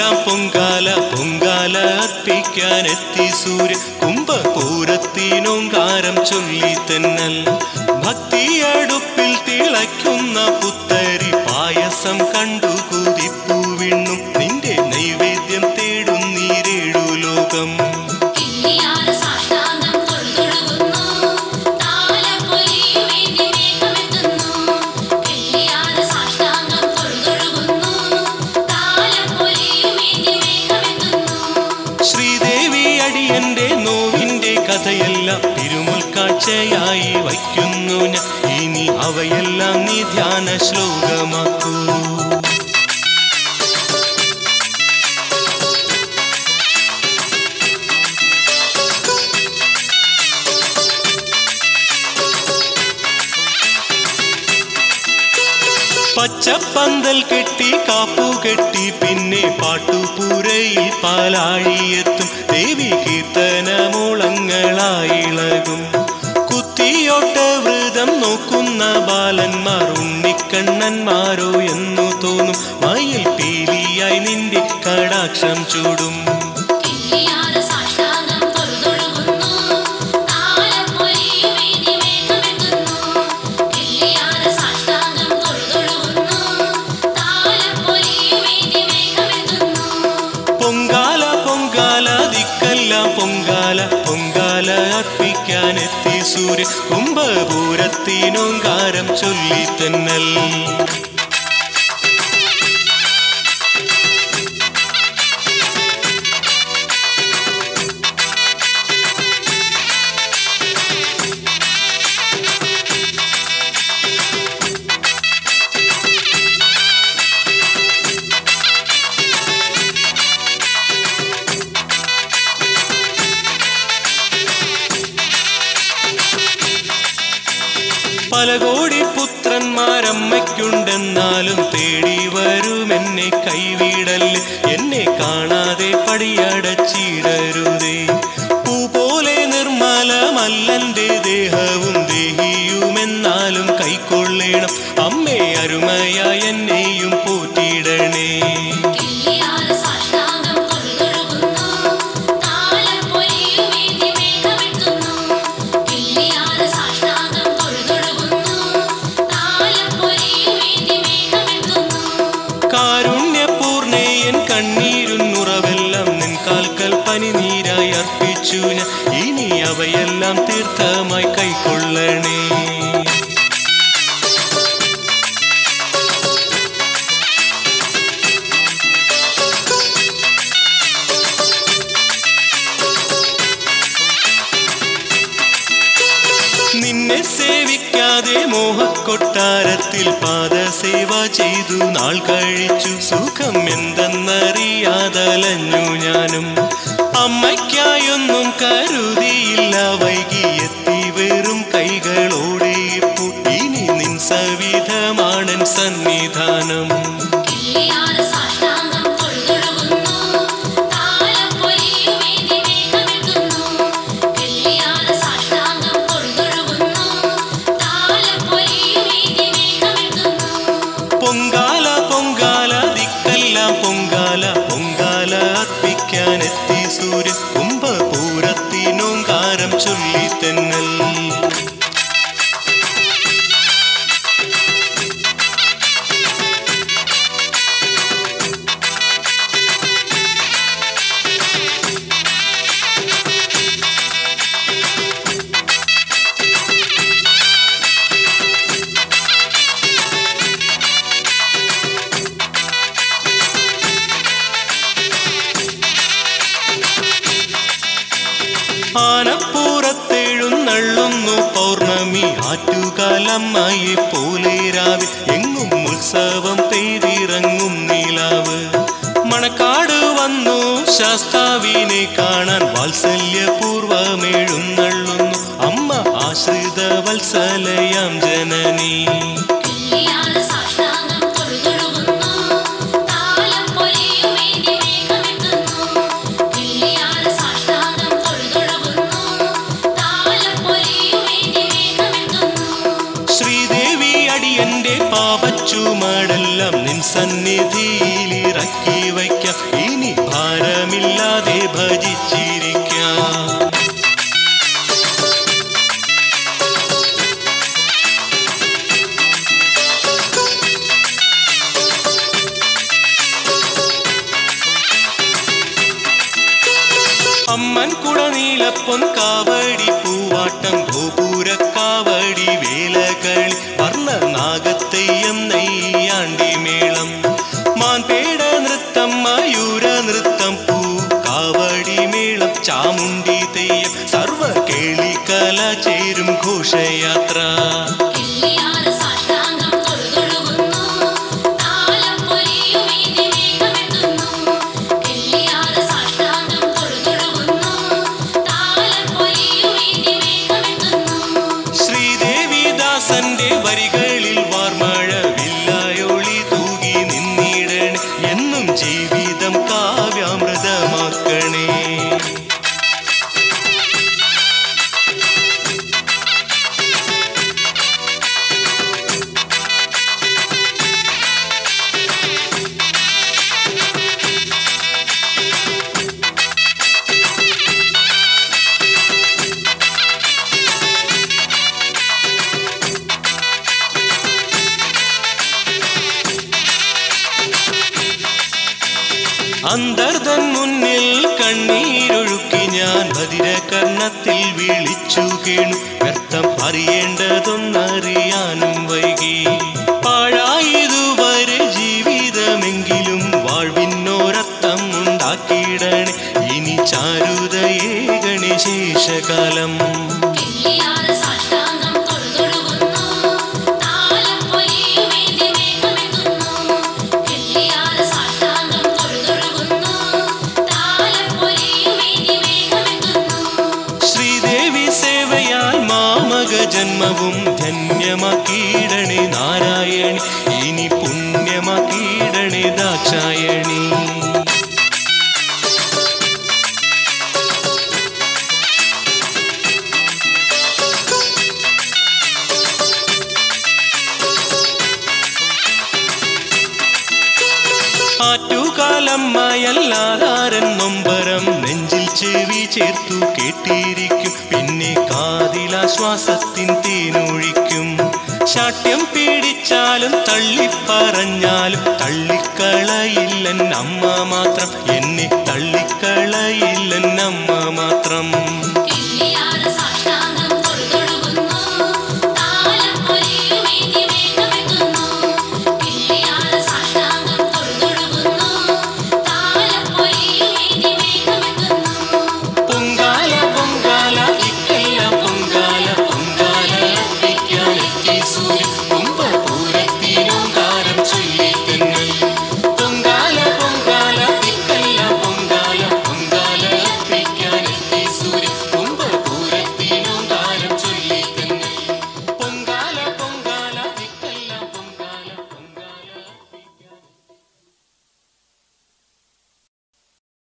ദിക്കെല്ലാം പൊങ്കാല പൊങ്കാല അർപ്പിക്കാനെത്തി സൂര്യ കുംഭപൂരത്തിനോങ്കാരം ചൊല്ലി തെന്നൽ ഭക്തിയടുപ്പിൽ തിളയ്ക്കുന്ന പുത്തരി പായസം കണ്ടു കുതിപ്പു വിണ്ണും നിന്റെ നൈവേദ്യം തേടുന്നീരേഴു ലോകം കിള്ളിയാറ് സാഷ്ടാംഗം തൊഴുതൊഴുകുന്നു. താലപ്പൊലിയുമേന്തി മേഘമെത്തുന്നു. കിള്ളിയാറ് സാഷ്ടാംഗം തൊഴുതൊഴുകുന്നു. താലപ്പൊലിയുമേന്തി മേഘമെത്തുന്നു. ശ്രീദേവി അടിയന്റെ നോവിന്റെ കഥയെല്ലാം തിരുമുൽ കാഴ്ചയായി വയ്ക്കുന്നു ഞാൻ ഇനി അവയെല്ലാം നീ ധ്യാന ശ്ലോകമാക്കൂ പച്ചപ്പന്തൽ കെട്ടി കാപ്പു കെട്ടി പിന്നെ പാട്ടുപൂരയിൽ പാലാഴിയെത്തും ദേവി കീർത്തനമൂളങ്ങളായിളകും കുത്തിയോട്ട വ്രതം നോക്കുന്ന ബാലന്മാർ ഉണ്ണിക്കണ്ണന്മാരോ എന്നു തോന്നും മയിൽ പീലിയായി നിന്റെ കടാക്ഷം ചൂടും കിള്ളിയാറ് സാഷ്ടാംഗം തൊഴുതൊഴുകുന്നു. താലപ്പൊലിയുമേന്തി മേഘമെത്തുന്നു. കിള്ളിയാറ് സാഷ്ടാംഗം തൊഴുതൊഴുകുന്നു. താലപ്പൊലിയുമേന്തി മേഘമെത്തുന്നു. പൊങ്കാല പൊങ്കാല ദിക്കെല്ലാം പൊങ്കാല പൊങ്കാല അർപ്പിക്കാനെത്തി സൂര്യ കുംഭപൂരത്തിനോങ്കാരം ചൊല്ലി തെന്നൽ പല കോടി പുത്രന്മാരമ്മയ്ക്കുണ്ടെന്നാലും തേടി വരുമെന്നെ കൈവിടല് എന്നെ കാണാതെ പടിയടച്ചിടരുതേ പൂ പോലെ നിർമ്മലമല്ലന്റെ ദേഹവും ദേഹിയുമെന്നാലും കൈക്കൊള്ളേണം അമ്മേ അരുമയായ എന്നെയും പോറ്റിയിടണേ കിള്ളിയാറ് സാഷ്ടാംഗം തൊഴുതൊഴുകുന്നു. താലപ്പൊലിയുമേന്തി മേഘമെത്തുന്നു. കിള്ളിയാറ് സാഷ്ടാംഗം തൊഴുതൊഴുകുന്നു. താലപ്പൊലിയുമേന്തി മേഘമെത്തുന്നു. കാരുണ്യപൂർണേയൻ കണ്ണീരുന്നുറവെല്ലാം നിൻ കാൽക്കൽ പനിനീരായി അർപ്പിച്ചു ഞാൻ ഇനി അവയെല്ലാം തീർത്ഥമായി കൈക്കൊള്ളണേ നിന്നെ സേവിക്കാതെ മോഹക്കൊട്ടാരത്തിൽ പാദസേവ ചെയ്തു നാൾ കഴിച്ചു സുഖം എന്തെന്നറിയാതലഞ്ഞു ഞാനും അമ്മയ്ക്കായൊന്നും കരുതിയില്ല വൈകിയെത്തി വെറും കൈകളോടെ ഇപ്പോൾ ഇനി നിൻ സവിധമാണൻ സന്നിധാനം കിള്ളിയാറ് സാഷ്ടാംഗം തൊഴുതൊഴുകുന്നു. താലപ്പൊലിയുമേന്തി മേഘമെത്തുന്നു. കിള്ളിയാറ് സാഷ്ടാംഗം തൊഴുതൊഴുകുന്നു. താലപ്പൊലിയുമേന്തി മേഘമെത്തുന്നു. പൊങ്കാല പൊങ്കാല ദിക്കെല്ലാം പൊങ്കാല പൊങ്കാല അർപ്പിക്കാനെത്തി സൂര്യ കുംഭപൂരത്തിനോങ്കാരം ചൊല്ലി തെന്നൽ ആനപ്പൂറത്തെഴുന്നള്ളുന്നു പൗർണമി ആറ്റുകാലമ്മായി പോലെ രാവിൽ എങ്ങും ഉത്സവം പെയ്തിറങ്ങും നിലാവ് മണക്കാട് വന്നു ശാസ്താവിനെ കാണാൻ വാത്സല്യപൂർവമെഴുന്നള്ളുന്നു അമ്മ ആശ്രിത വത്സലയാം ജനനീ കിള്ളിയാറ് സാഷ്ടാംഗം തൊഴുതൊഴുകുന്നു. താലപ്പൊലിയുമേന്തി മേഘമെത്തുന്നു. കിള്ളിയാറ് സാഷ്ടാംഗം തൊഴുതൊഴുകുന്നു. താലപ്പൊലിയുമേന്തി മേഘമെത്തുന്നു. ശ്രീദേവി അടിയന്റെ പാപച്ചുമടെല്ലാം നിൻ സന്നിധിയിൽ ഇറക്കി വയ്ക്കാം ഇനി അമ്മൻ കുടനീലപ്പൊൻ കാവടി പൂവാട്ടം ഗോപുരക്കാവടി വേലകളി വർണ്ണ നാഗത്തെയ്യം നെയ്യാണ്ടി മേളം മാൻപേട നൃത്തം മയൂര നൃത്തം പൂ കാവടി മേളം ചാമുണ്ടി തെയ്യം സർവ കേളിക്കല ചേരും ഘോഷയാത്ര കിള്ളിയാറ് സാഷ്ടാംഗം തൊഴുതൊഴുകുന്നു താലം പൊലിയും വീതി മേഘമെത്തുന്നു കിള്ളിയാറ് സാഷ്ടാംഗം തൊഴുതൊഴുകുന്നു താലം പൊലിയും വീതി മേഘമെത്തുന്നു ശ്രീദേവിദാസന്റെ വരികളിൽ വാർമഴ വില്ലായൊളി തൂകി നിന്നിടണേ എന്നും ജീവിതം കാവ്യാമൃതമാക്കണേ അന്തർതൻ മുന്നിൽ കണ്ണീരൊഴുക്കി ഞാൻ ഭദിരകർണത്തിൽ വിളിച്ചു കേണു വ്യർത്ഥം അറിയേണ്ടതൊന്നറിയാനും വൈകി പാഴായതുവരെ ജീവിതമെങ്കിലും വാഴ്വിനോരർത്ഥം ഉണ്ടാക്കിയിടണേ ഇനി ചാരുതയേ ഗണേശേഷകാലം കിള്ളിയാറ് സാഷ്ടാംഗം തൊഴുതൊഴുകുന്നു താലം പൊലിയും വീതി മേഘമെത്തുന്നു കിള്ളിയാറ് സാഷ്ടാംഗം തൊഴുതൊഴുകുന്നു താലം പൊലിയും വീതി മേഘമെത്തുന്നു ശ്രീദേവി സേവയാൽ മാമക ജന്മവും ധന്യമാക്കിയിടണേ നാരായണി ഇനി പുണ്യമാക്കിയിടണേ ദാക്ഷായണി ആറ്റുകാലമ്മയല്ലാതാരൻ നൊമ്പരം നെഞ്ചിൽ ചെവി ചേർത്തു കേട്ടിരിക്കും പിന്നെ കാതിലാശ്വാസത്തിൻ തേനൊഴിക്കും ശാഠ്യം പീഡിച്ചാലും തള്ളിപ്പറഞ്ഞാലും തള്ളിക്കളയില്ലൻ അമ്മ മാത്രം എന്നെ തള്ളിക്ക